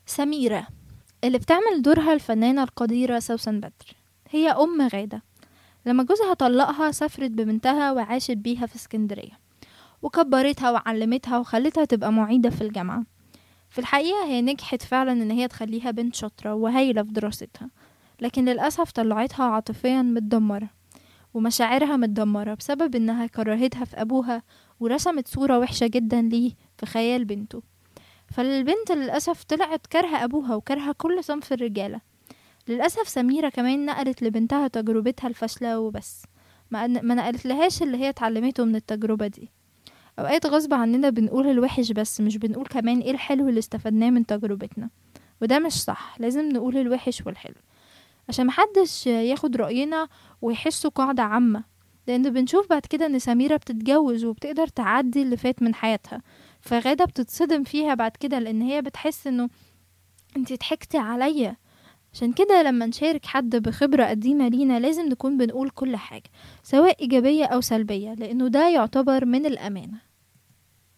سميرة اللي بتعمل دورها الفنانة القديرة سوسن بدر هي أم غادة لما جوزها طلقها سافرت ببنتها وعاشت بيها في اسكندرية وكبرتها وعلمتها وخلتها تبقى معيدة في الجامعة في الحقيقة هي نجحت فعلا إن هي تخليها بنت شاطرة وهايلة في دراستها لكن للأسف طلعتها عاطفيا متدمرة ومشاعرها متدمرة بسبب إنها كرهتها في أبوها ورسمت صورة وحشة جدا ليه في خيال بنته فالبنت للأسف طلعت كارهة أبوها وكارهة كل صنف الرجالة للأسف سميرة كمان نقلت لبنتها تجربتها الفاشلة وبس ما, ما نقلت لهاش اللي هي اتعلمته من التجربة دي أوقات غصب عننا بنقول الوحش بس مش بنقول كمان ايه الحلو اللي استفدناه من تجربتنا وده مش صح لازم نقول الوحش والحلو عشان محدش ياخد رأينا ويحسه قاعدة عامة لأن بنشوف بعد كده إن سميرة بتتجوز وبتقدر تعدي اللي فات من حياتها فغادة بتتصدم فيها بعد كده لأن هي بتحس إنه انتي ضحكتي عليا عشان كده لما نشارك حد بخبرة قديمة لينا لازم نكون بنقول كل حاجة سواء إيجابية أو سلبية لأنه ده يعتبر من الأمانة